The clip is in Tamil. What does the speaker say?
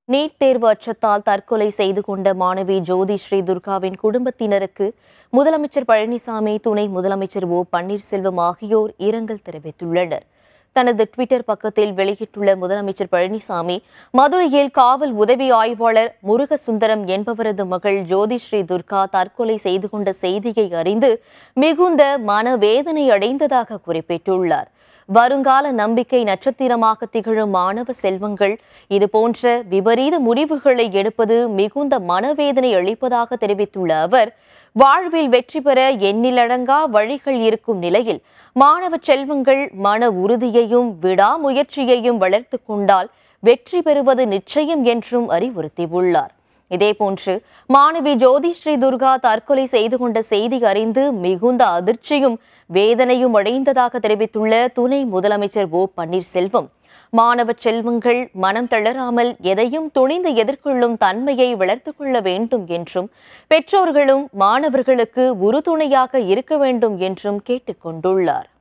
நீட் தேர்வு அச்சத்தால் தற்கொலை செய்து கொண்ட மாணவி ஜோதி ஸ்ரீ துர்காவின் குடும்பத்தினருக்கு முதலமைச்சர் பழனிசாமி துணை முதலமைச்சர் ஓ பன்னீர்செல்வம் ஆகியோர் இரங்கல் தெரிவித்துள்ளனர் தனது ட்விட்டர் பக்கத்தில் வெளியிட்டுள்ள முதலமைச்சர் பழனிசாமி மதுரையில் காவல் உதவி ஆய்வாளர் முருகசுந்தரம் என்பவரது மகள் ஜோதி ஸ்ரீ துர்கா தற்கொலை செய்து கொண்ட செய்தியை அறிந்து மிகுந்த மனவேதனை அடைந்ததாக குறிப்பிட்டுள்ளார் வருங்கால நம்பிக்கை நட்சத்திரமாக திகழும் மாணவ செல்வங்கள் இதுபோன்ற விபரீத முடிவுகளை எடுப்பது மிகுந்த மனவேதனை அளிப்பதாக தெரிவித்துள்ள அவர் வாழ்வில் வெற்றி பெற எண்ணிலடங்கா வழிகள் இருக்கும் நிலையில் மாணவ செல்வங்கள் மன உறுதியையும் விடாமுயற்சியையும் வளர்த்து கொண்டால் வெற்றி பெறுவது நிச்சயம் என்றும் அறிவுறுத்தியுள்ளார் இதேபோன்று மாணவி ஜோதி ஸ்ரீ துர்கா தற்கொலை செய்து கொண்ட செய்தி அறிந்து மிகுந்த அதிர்ச்சியும் வேதனையும் அடைந்ததாக தெரிவித்துள்ள துணை முதலமைச்சர் ஓ பன்னீர்செல்வம் மாணவ செல்வங்கள் மனம் தளராமல் எதையும் துணிந்து எதிர்கொள்ளும் தன்மையை வளர்த்துக் கொள்ள வேண்டும் என்றும் பெற்றோர்களும் மாணவர்களுக்கு உறுதுணையாக இருக்க வேண்டும் என்றும் கேட்டுக்கொண்டுள்ளார்